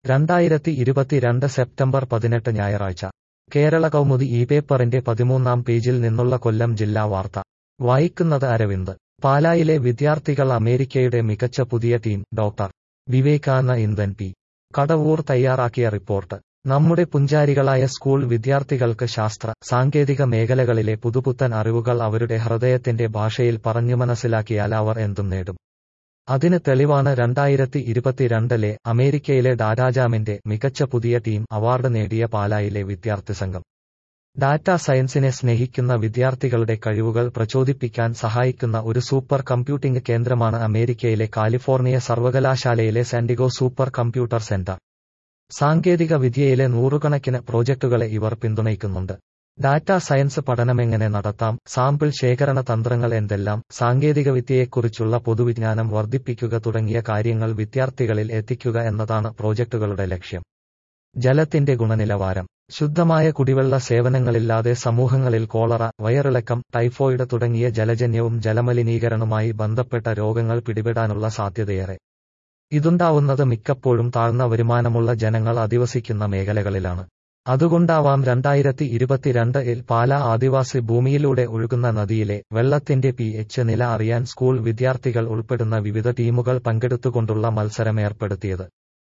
രണ്ടായിരത്തി ഇരുപത്തിരണ്ട് സെപ്റ്റംബർ പതിനെട്ട് ഞായറാഴ്ച കേരള കൗമുദി ഈ പേപ്പറിന്റെ പതിമൂന്നാം പേജിൽ നിന്നുള്ള കൊല്ലം ജില്ലാ വാർത്ത വായിക്കുന്നത് അരവിന്ദ് പാലായിലെ വിദ്യാർത്ഥികൾ അമേരിക്കയുടെ മികച്ച പുതിയ team doctor Vivekanandan P Kadavoor തയ്യാറാക്കിയ റിപ്പോർട്ട് നമ്മുടെ പുഞ്ചാരികളായ സ്കൂൾ വിദ്യാർത്ഥികൾക്ക് ശാസ്ത്ര സാങ്കേതിക മേഖലകളിലെ പുതുപുത്തൻ അറിവുകൾ അവരുടെ ഹൃദയത്തിന്റെ ഭാഷയിൽ പറഞ്ഞു മനസ്സിലാക്കിയാൽ അവർ എന്തും നേടും അതിന് തെളിവാണ് രണ്ടായിരത്തി ഇരുപത്തിരണ്ടിലെ അമേരിക്കയിലെ ഡാറ്റാജാമിന്റെ മികച്ച പുതിയ ടീം അവാർഡ് നേടിയ പാലായിലെ വിദ്യാർത്ഥി സംഘം ഡാറ്റ സയൻസിനെ സ്നേഹിക്കുന്ന വിദ്യാർത്ഥികളുടെ കഴിവുകൾ പ്രചോദിപ്പിക്കാൻ സഹായിക്കുന്ന ഒരു സൂപ്പർ കമ്പ്യൂട്ടിംഗ് കേന്ദ്രമാണ് അമേരിക്കയിലെ കാലിഫോർണിയ സർവകലാശാലയിലെ സാന്റിഗോ സൂപ്പർ കമ്പ്യൂട്ടർ സെന്റർ സാങ്കേതിക വിദ്യയിലെ നൂറുകണക്കിന് പ്രോജക്റ്റുകളെ ഇവർ പിന്തുണയ്ക്കുന്നുണ്ട് ഡാറ്റ സയൻസ് പഠനമെങ്ങനെ നടത്താം സാമ്പിൾ ശേഖരണ തന്ത്രങ്ങൾ എന്തെല്ലാം സാങ്കേതികവിദ്യയെക്കുറിച്ചുള്ള പൊതുവിജ്ഞാനം വർദ്ധിപ്പിക്കുക തുടങ്ങിയ കാര്യങ്ങൾ വിദ്യാർത്ഥികളിൽ എത്തിക്കുക എന്നതാണ് പ്രോജക്റ്റുകളുടെ ലക്ഷ്യം ജലത്തിന്റെ ഗുണനിലവാരം ശുദ്ധമായ കുടിവെള്ള സേവനങ്ങളില്ലാതെ സമൂഹങ്ങളിൽ കോളറ വയറിളക്കം ടൈഫോയിഡ് തുടങ്ങിയ ജലജന്യവും ജലമലിനീകരണവുമായി ബന്ധപ്പെട്ട രോഗങ്ങൾ പിടിപെടാനുള്ള സാധ്യതയേറെ ഇതുണ്ടാവുന്നത് മിക്കപ്പോഴും താഴ്ന്ന വരുമാനമുള്ള ജനങ്ങൾ അധിവസിക്കുന്ന മേഖലകളിലാണ് അതുകൊണ്ടാവാം രണ്ടായിരത്തി ഇരുപത്തിരണ്ടിൽ പാല ആദിവാസി ഭൂമിയിലൂടെ ഒഴുകുന്ന നദിയിലെ വെള്ളത്തിന്റെ പി എച്ച് നില അറിയാൻ സ്കൂൾ വിദ്യാർത്ഥികൾ ഉൾപ്പെടുന്ന വിവിധ ടീമുകൾ പങ്കെടുത്തുകൊണ്ടുള്ള മത്സരം ഏർപ്പെടുത്തിയത്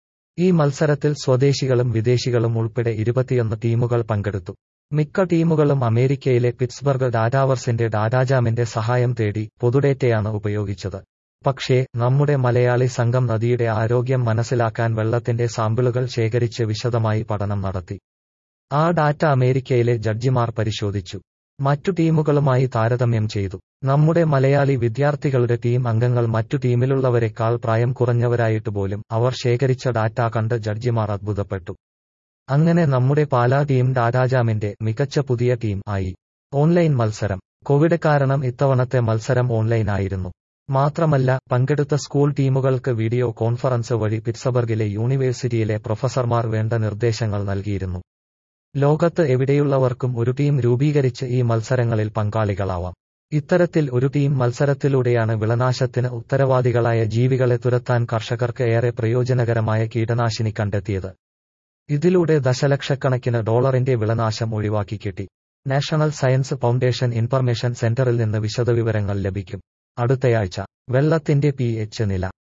ഈ മത്സരത്തിൽ സ്വദേശികളും വിദേശികളും ഉൾപ്പെടെ ഇരുപത്തിയൊന്ന് ടീമുകൾ പങ്കെടുത്തു മിക്ക ടീമുകളും അമേരിക്കയിലെ പിറ്റ്സ്ബർഗ് ഡാറ്റാവർസിന്റെ ഡാറ്റാജാമിന്റെ സഹായം തേടി പൊതുഡേറ്റയാണ് ഉപയോഗിച്ചത് പക്ഷേ നമ്മുടെ മലയാളി സംഘം നദിയുടെ ആരോഗ്യം മനസ്സിലാക്കാൻ വെള്ളത്തിന്റെ സാമ്പിളുകൾ ശേഖരിച്ച് വിശദമായി പഠനം നടത്തി ആ ഡാറ്റ അമേരിക്കയിലെ ജഡ്ജിമാർ പരിശോധിച്ചു മറ്റു ടീമുകളുമായി താരതമ്യം ചെയ്തു നമ്മുടെ മലയാളി വിദ്യാർത്ഥികളുടെ ടീം അംഗങ്ങൾ മറ്റു ടീമിലുള്ളവരെക്കാൾ പ്രായം കുറഞ്ഞവരായിട്ട് പോലും അവർ ശേഖരിച്ച ഡാറ്റ കണ്ട് ജഡ്ജിമാർ അത്ഭുതപ്പെട്ടു അങ്ങനെ നമ്മുടെ പാലാ ടീം ഡാറ്റാജാമിന്റെ മികച്ച പുതിയ ടീം ആയി ഓൺലൈൻ മത്സരം കോവിഡ് കാരണം ഇത്തവണത്തെ മത്സരം ഓൺലൈൻ ആയിരുന്നു മാത്രമല്ല പങ്കെടുത്ത സ്കൂൾ ടീമുകൾക്ക് വീഡിയോ കോൺഫറൻസ് വഴി പിറ്റ്സബർഗിലെ യൂണിവേഴ്സിറ്റിയിലെ പ്രൊഫസർമാർ വേണ്ട നിർദ്ദേശങ്ങൾ നൽകിയിരുന്നു ലോകത്ത് എവിടെയുള്ളവർക്കും ഒരു ടീം രൂപീകരിച്ച് ഈ മത്സരങ്ങളിൽ പങ്കാളികളാവാം ഇത്തരത്തിൽ ഒരു ടീം മത്സരത്തിലൂടെയാണ് വിളനാശത്തിന് ഉത്തരവാദികളായ ജീവികളെ തുരത്താൻ കർഷകർക്ക് ഏറെ പ്രയോജനകരമായ കീടനാശിനി കണ്ടെത്തിയത് ഇതിലൂടെ ദശലക്ഷക്കണക്കിന് ഡോളറിന്റെ വിളനാശം ഒഴിവാക്കി കിട്ടി നാഷണൽ സയൻസ് ഫൗണ്ടേഷൻ ഇൻഫർമേഷൻ സെന്ററിൽ നിന്ന് വിശദവിവരങ്ങൾ ലഭിക്കും അടുത്തയാഴ്ച വെള്ളത്തിന്റെ പി എച്ച് നില